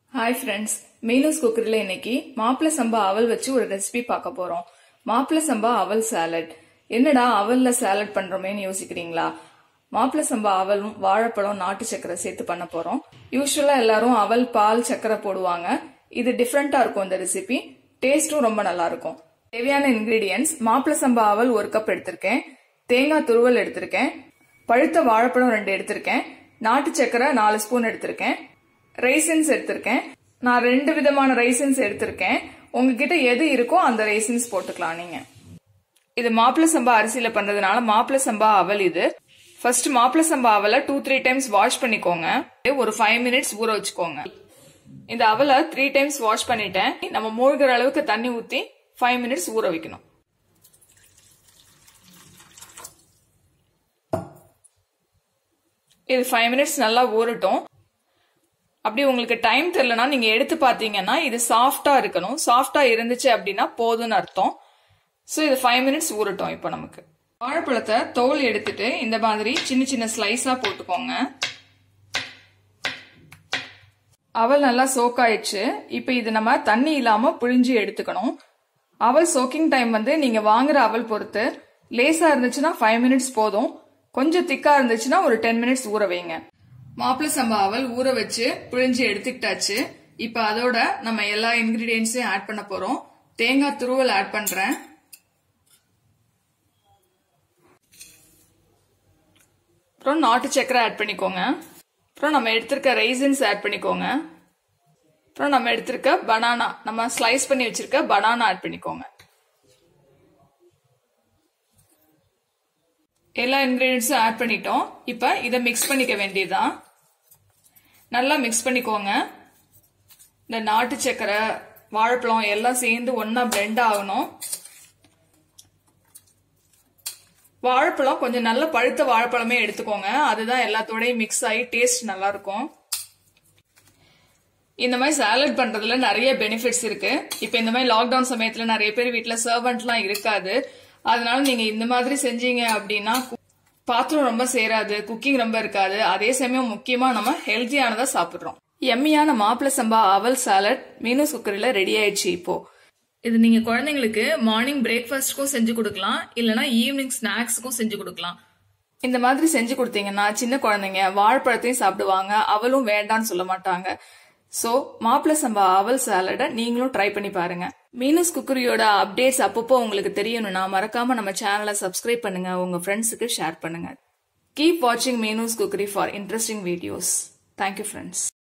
hi friends Meenu's குக்கரில் இன்னைக்கு மாப்பிள சம்பா அவல் வச்சு ஒரு ரெசிபி பார்க்க போறோம் மாப்பிள சம்பா அவல் சாலட் என்னடா அவல்ல சாலட் பண்றோமேன்னு யோசிக்கிறீங்களா மாப்பிள சம்பா அவலும் வாழைப்பழம் நாட்டு சக்கரை சேர்த்து பண்ண போறோம் யூஸ்வலா எல்லாரும் அவல் பால் சக்கரை போடுவாங்க இது டிஃப்ரெண்டா இருக்கும் இந்த ரெசிபி டேஸ்டும் ரொம்ப நல்லா இருக்கும் தேவையான இன்கிரீடியன்ஸ் மாப்பிள சம்பா அவல் ஒரு கப் எடுத்திருக்கேன் தேங்காய் துருவல் எடுத்திருக்கேன் பழுத்த வாழைப்பழம் ரெண்டு எடுத்திருக்கேன் நாட்டு சக்கரை நாலு ஸ்பூன் எடுத்திருக்கேன் ரைசன்ஸ் எடுத்திருக்கேன் நான் ரெண்டு விதமான ரைசன்ஸ் எடுத்திருக்கேன் உங்ககிட்ட எது இருக்கோ அந்த ரைசன்ஸ் போட்டுக்கலாம் நீங்க இது மாப்பிள சம்பா அரிசியில பண்றதுனால மாப்பிள சம்பா அவல் இது ஃபர்ஸ்ட் மாப்பிள சம்பா அவலை டூ த்ரீ டைம்ஸ் வாஷ் பண்ணிக்கோங்க ஒரு ஃபைவ் மினிட்ஸ் ஊற வச்சுக்கோங்க இந்த அவலை த்ரீ டைம்ஸ் வாஷ் பண்ணிட்டேன் நம்ம மூழ்கிற அளவுக்கு தண்ணி ஊத்தி ஃபைவ் மினிட்ஸ் ஊற வைக்கணும் இது ஃபைவ் மினிட்ஸ் நல்லா ஊறட்டும் அப்படி உங்களுக்கு டைம் தெரியலனா நீங்க எடுத்து பாத்தீங்கன்னா இது சாஃப்டா இருக்கணும் சாஃப்டா இருந்துச்சு அப்படின்னா போதும்னு அர்த்தம் ஸோ இது ஃபைவ் மினிட்ஸ் ஊறட்டும் இப்போ நமக்கு வாழைப்பழத்தை தோல் எடுத்துட்டு இந்த மாதிரி சின்ன சின்ன ஸ்லைஸா போட்டுக்கோங்க அவல் நல்லா சோக் ஆயிடுச்சு இப்போ இது நம்ம தண்ணி இல்லாம புழிஞ்சு எடுத்துக்கணும் அவல் சோக்கிங் டைம் வந்து நீங்க வாங்குற அவல் பொறுத்து லேசா இருந்துச்சுன்னா ஃபைவ் மினிட்ஸ் போதும் கொஞ்சம் திக்கா இருந்துச்சுன்னா ஒரு டென் மினிட்ஸ் ஊற வைங்க மாப்பிள சம்பா அவல் ஊற வச்சு புழிஞ்சு எடுத்துக்கிட்டாச்சு இப்ப அதோட நம்ம எல்லா இன்கிரீடியன்ஸையும் ஆட் பண்ண போறோம் தேங்காய் துருவல் ஆட் பண்றேன் அப்புறம் நாட்டு சக்கரை ஆட் பண்ணிக்கோங்க அப்புறம் நம்ம எடுத்திருக்க ரைசன்ஸ் ஆட் பண்ணிக்கோங்க அப்புறம் நம்ம எடுத்திருக்க பனானா நம்ம ஸ்லைஸ் பண்ணி வச்சிருக்க பனானா ஆட் பண்ணிக்கோங்க எல்லா இன்கிரீடியன்ஸும் ஆட் பண்ணிட்டோம் இப்ப இதை மிக்ஸ் பண்ணிக்க வேண்டியதுதான் நல்லா மிக்ஸ் பண்ணிக்கோங்க இந்த நாட்டு சக்கரை வாழைப்பழம் எல்லாம் சேர்ந்து ஒன்னா பிளெண்ட் ஆகணும் வாழைப்பழம் கொஞ்சம் நல்ல பழுத்த வாழைப்பழமே எடுத்துக்கோங்க அதுதான் எல்லாத்தோடயும் மிக்ஸ் ஆகி டேஸ்ட் நல்லா இருக்கும் இந்த மாதிரி சாலட் பண்றதுல நிறைய பெனிஃபிட்ஸ் இருக்கு இப்ப இந்த மாதிரி லாக்டவுன் சமயத்துல நிறைய பேர் வீட்டுல சர்வெண்ட்லாம் இருக்காது அதனால நீங்க இந்த மாதிரி செஞ்சீங்க அப்படின்னா பாத்திரம் ரொம்ப சேராது குக்கிங் ரொம்ப இருக்காது அதே சமயம் முக்கியமா நம்ம ஹெல்த்தியானதா சாப்பிடுறோம் எம்மியான மாப்பிள சம்பா அவல் சாலட் மீனூஸ் குக்கரில ரெடி ஆயிடுச்சு இப்போ இது நீங்க குழந்தைங்களுக்கு மார்னிங் பிரேக்ஃபாஸ்ட்க்கும் செஞ்சு கொடுக்கலாம் இல்லனா ஈவினிங் ஸ்நாக்ஸுக்கும் செஞ்சு கொடுக்கலாம் இந்த மாதிரி செஞ்சு கொடுத்தீங்கன்னா சின்ன குழந்தைங்க வாழைப்பழத்தையும் சாப்பிடுவாங்க அவளும் வேண்டான்னு சொல்ல மாட்டாங்க சோ மாப்பிள சம்பா அவல் சாலடை நீங்களும் ட்ரை பண்ணி பாருங்க மீனஸ் குக்கரியோட அப்டேட்ஸ் அப்பப்போ உங்களுக்கு தெரியணும்னா மறக்காம நம்ம சேனலை சப்ஸ்கிரைப் பண்ணுங்க உங்க ஃப்ரெண்ட்ஸுக்கு ஷேர் பண்ணுங்க கீப் வாட்சிங் Meenu's cookery for interesting videos thank you friends